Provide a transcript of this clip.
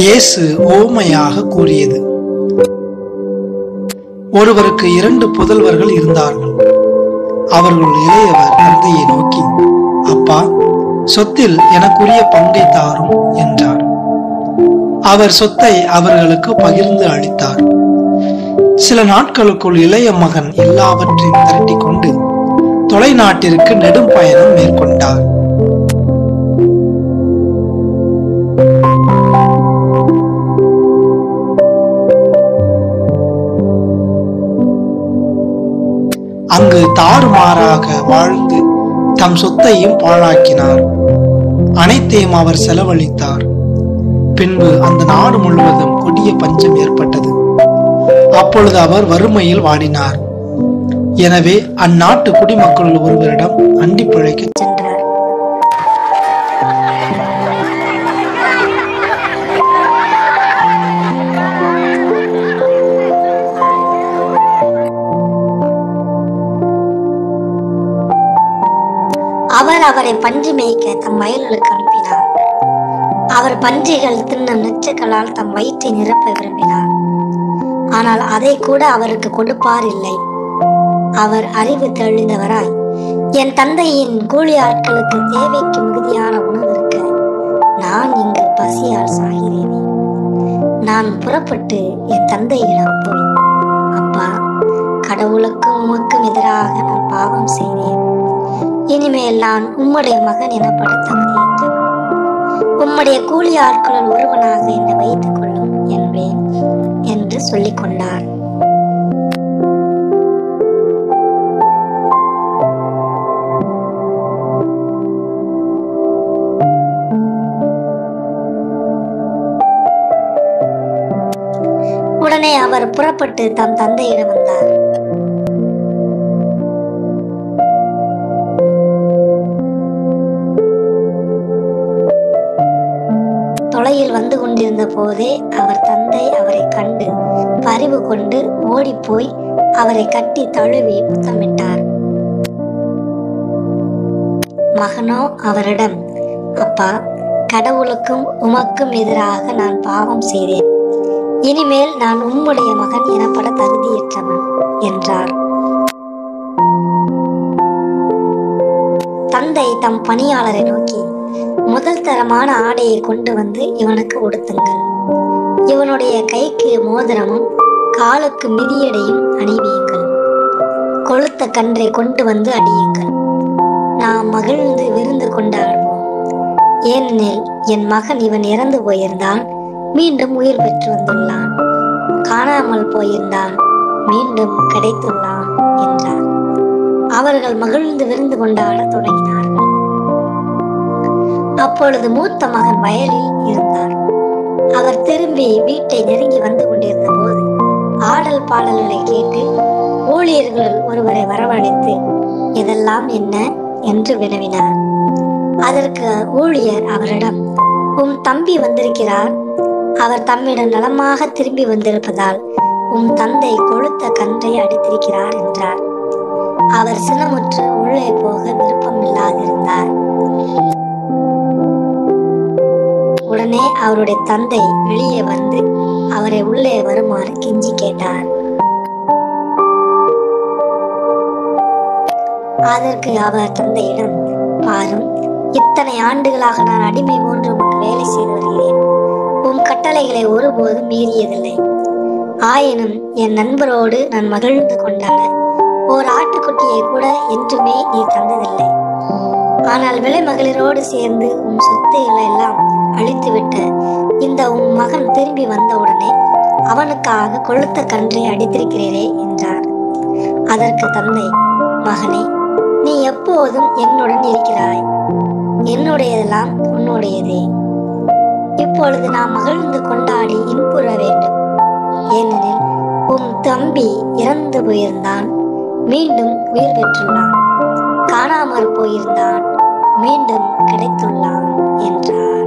இயேசு ஓமையாக கூறியது ஒருவருக்கு இரண்டு புதல்வர்கள் இருந்தார்கள் அவர்கள் இளையவர் தந்தையை நோக்கி அப்பா சொத்தில் எனக்குரிய பங்கை தாரும் என்றார் அவர் சொத்தை அவர்களுக்கு பகிர்ந்து அளித்தார் சில நாட்களுக்குள் இளைய மகன் எல்லாவற்றையும் திரட்டிக் கொண்டு தொலைநாட்டிற்கு நெடும் பயணம் மேற்கொண்டார் அங்கு தாறுமாறாக வாழ்ந்து தம் சொத்தையும் பாழாக்கினார் அனைத்தையும் அவர் செலவழித்தார் பின்பு அந்த நாடு முழுவதும் கொடிய பஞ்சம் ஏற்பட்டது அப்பொழுது அவர் வறுமையில் வாடினார் எனவே அந்நாட்டு குடிமக்கள் ஒருவரிடம் அண்டி பிழைக்க சென்றார் அவர் அவரை பன்றி மேய்க்க தம் வயல்களுக்கு அனுப்பினார் அவர் பன்றிகள் தின்னும் நச்சுக்களால் தம் வயிற்றை நிரப்ப விரும்பினார் ஆனால் அதை கூட அவருக்கு கொடுப்பார் இல்லை அவர் அறிவு தெளிந்தவராய் என் தந்தையின் கூலி ஆட்களுக்கு தேவைக்கு மிகுதியான உணவு இருக்க நான் இங்கு பசியால் சாகிறேனே நான் புறப்பட்டு என் தந்தையிடம் போய் அப்பா கடவுளுக்கும் உமக்கும் எதிராக நான் பாவம் செய்தேன் இனிமேல் நான் உம்முடைய மகன் எனப்பட தகுதியற்றவன் உம்முடைய கூலி ஆட்களுள் ஒருவனாக என்னை வைத்துக் கொள்ளும் என்பேன் என்று சொல்லிக் கொண்டார் உடனே அவர் புறப்பட்டு தம் தந்தையிடம் வந்தார் தொலையில் வந்து கொண்டிருந்த போதே அவர் தந்தை அவரை கண்டு பரிவு கொண்டு ஓடிப்போய் அவரை கட்டி தழுவி முத்தமிட்டார் மகனோ அவரிடம் அப்பா கடவுளுக்கும் உமக்கும் எதிராக நான் பாவம் செய்தேன் இனிமேல் நான் உம்முடைய மகன் எனப்பட தகுதியற்றவன் என்றார் தந்தை தம் பணியாளரை நோக்கி முதல் தரமான ஆடையை கொண்டு வந்து இவனுக்கு உடுத்துங்கள் இவனுடைய கைக்கு மோதிரமும் காலுக்கு மிதியடையும் அணிவியுங்கள் கொளுத்த கன்றை கொண்டு வந்து அடியுங்கள் நாம் மகிழ்ந்து விருந்து கொண்டாடுவோம் ஏனெனில் என் மகன் இவன் இறந்து போயிருந்தான் மீண்டும் உயிர் பெற்று வந்துள்ளான் காணாமல் போயிருந்தான் மீண்டும் கிடைத்துள்ளான் என்றார் அவர்கள் மகிழ்ந்து விருந்து கொண்டாடத் தொடங்கினார்கள் அப்பொழுது மூத்த மகன் வயலில் இருந்தார் அவர் திரும்பி வீட்டை நெருங்கி வந்து கொண்டிருந்த போது ஆடல் பாடல்களை கேட்டு ஊழியர்கள் ஒருவரை வரவழைத்து இதெல்லாம் என்ன என்று வினவினார் அதற்கு ஊழியர் அவரிடம் உம் தம்பி வந்திருக்கிறார் அவர் தம்மிடம் நலமாக திரும்பி வந்திருப்பதால் உம் தந்தை கொழுத்த கன்றை அடித்திருக்கிறார் என்றார் அவர் சினமுற்று உள்ளே போக விருப்பமில்லாதிருந்தார் உடனே அவருடைய தந்தை வெளியே வந்து அவரை உள்ளே வருமாறு கெஞ்சி கேட்டார் அதற்கு அவர் தந்தையிடம் பாரும் இத்தனை ஆண்டுகளாக நான் அடிமை போன்று உமக்கு வேலை செய்து வருகிறேன் உம் கட்டளைகளை ஒருபோதும் மீறியதில்லை ஆயினும் என் நண்பரோடு நான் மகிழ்ந்து கொண்டாட ஓர் ஆட்டுக்குட்டியை கூட என்றுமே நீ தந்ததில்லை ஆனால் விலை மகளிரோடு சேர்ந்து உன் சொத்துகளை எல்லாம் அழித்துவிட்ட இந்த உன் மகன் திரும்பி வந்தவுடனே அவனுக்காக கொழுத்த கன்றை அடித்திருக்கிறீரே என்றார் அதற்கு தந்தை மகனே நீ எப்போதும் என்னுடன் இருக்கிறாய் என்னுடையதெல்லாம் உன்னுடையதே இப்பொழுது நாம் மகிழ்ந்து கொண்டாடி இன்புற வேண்டும் ஏனெனில் உம் தம்பி இறந்து போயிருந்தான் மீண்டும் உயிர் பெற்றுள்ளான் காணாமற் போயிருந்தான் மீண்டும் கிடைத்துள்ளான் என்றார்